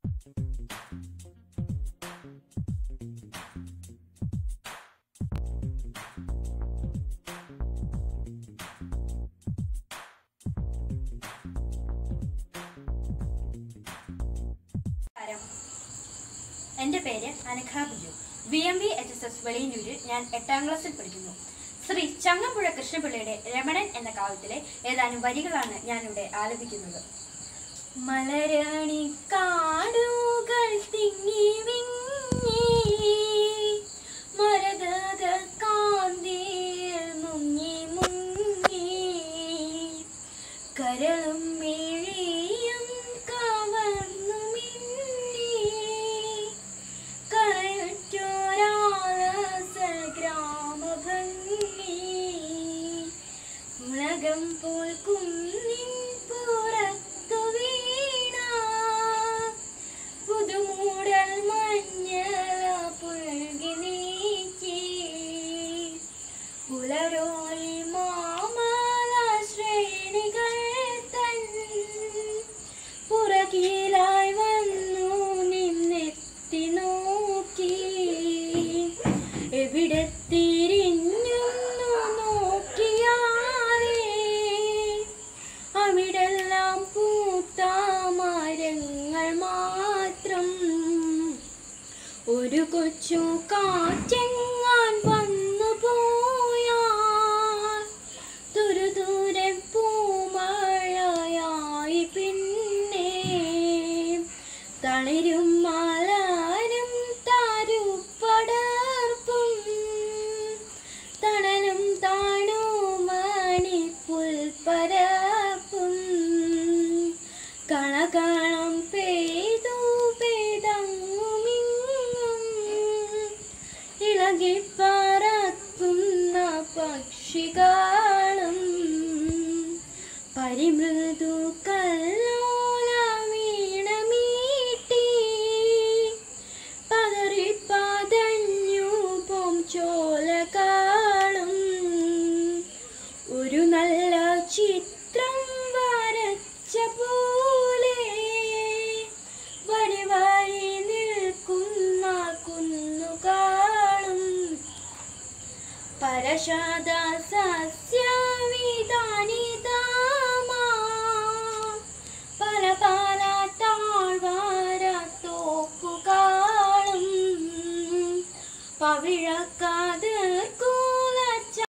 നമസ്കാരം എൻ്റെ പേര് Anagha Biju B M V H S S വെളിയന്നൂരിൽ ഞാൻ എട്ടാം ക്ലാസ്സിൽ പഠിക്കുന്നു ശ്രീ ചങ്ങമ്പുഴ കൃഷ്ണപിള്ളയുടെ രമണൻ എന്ന കാവ്യത്തിലെ ഏതാനും വരികളാണ് ഞാനിവിടെ ആലപിക്കുന്നത് മലരണി കാടുകൾ തിങ്ങി വിങ്ങി മരതക കാന്തിയിൽ മുങ്ങി മുങ്ങി കരളും മിഴിയും കവർന്നു മിന്നി കളയുറ്റോരാലസ ഗ്രാമഭംഗി ഉലകം പോൽ കുന്നിൻ പുറത്തു വീണ പുതുമൂടൽ മഞ്ഞള പുൽകി നീക്കി പുലരോയി മാമല ശ്രേണികൾ തൻ പുറകിലായി വന്നു നിന്നെത്തി നോക്കി എവിടെ തിരിഞ്ഞൊന്നു നോക്കിയാലേ അവിടെല്ലാം പൂത്ത മരങ്ങൾ മാത്രം ഒരു കൊച്ചു കാറ്റെങ്ങാൻ വന്നു പോയാൽ തുരുദൂരെ പൂമഴയായി പിന്നെ തളിരും